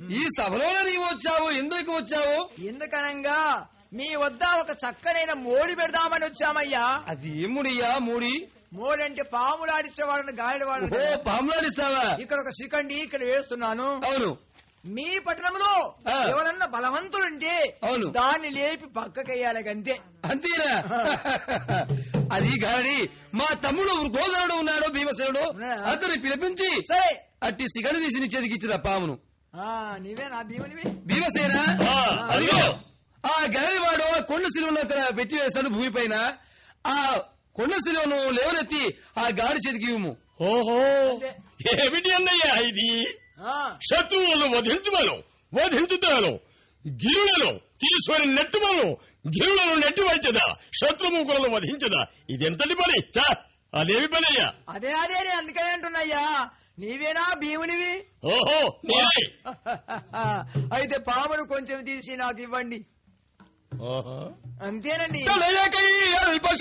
ఈ సభలో నీవు వచ్చావు ఎందుకు వచ్చావు ఎందుకనంగా మీ వద్ద ఒక చక్కనైన మోడి పెడదామని వచ్చామయ్యా అది ఏముడియా మూడి మోడంటే పాములు ఆడిచ్చేవాడిని గాలిడి ఓ వాడిని పాములాడిస్తావా ఇక్కడ ఒక శిఖండి ఇక్కడ వేస్తున్నాను అవును మీ పట్టణంలో ఆ. ఎవరన్నా బలవంతులుంటే అవును. దాన్ని లేపి పక్కకెయ్యాలి అంతే అంతేనా అది గాడి మా తమ్ముడు గోదావుడు ఉన్నాడు భీమసేనుడు ఉన్నాడా? అతన్ని పిలిపించి సరే అట్టి సిగడు తీసి నీ చేతికి ఇచ్చింది ఆ పామును ఆ, నీవేనా భీమునివి భీమసేన ఆ, అదిగో. ఆ గరడివాడు ఆ కొండ శిలువను అక్కడ పెట్టి వేస్తాడు భూమి పైన ఆ కొండ శిలువను లేవనెత్తి ఆ గాడి చేతికి ఇవ్వము ఓహో అంతే. ఏమిటి అన్నయ్యా ఇది ఆ, శత్రువులను వధించుమను వధించుతాను గిరులను తీసుకొని నెట్టుమను గిరులను నెట్టి వచ్చదా శత్రుముఖులను వధించదా ఇదెంతటి పని చా అదేమి పనయ్యా అదే అదే నేను అందుకనే అంటున్నాయ్యా నీవేనా భీమునివి ఓహో నేనే అయితే పామును కొంచెం తీసి నాకు ఇవ్వండి ఓహో అంతేనండి లేకై అల్ప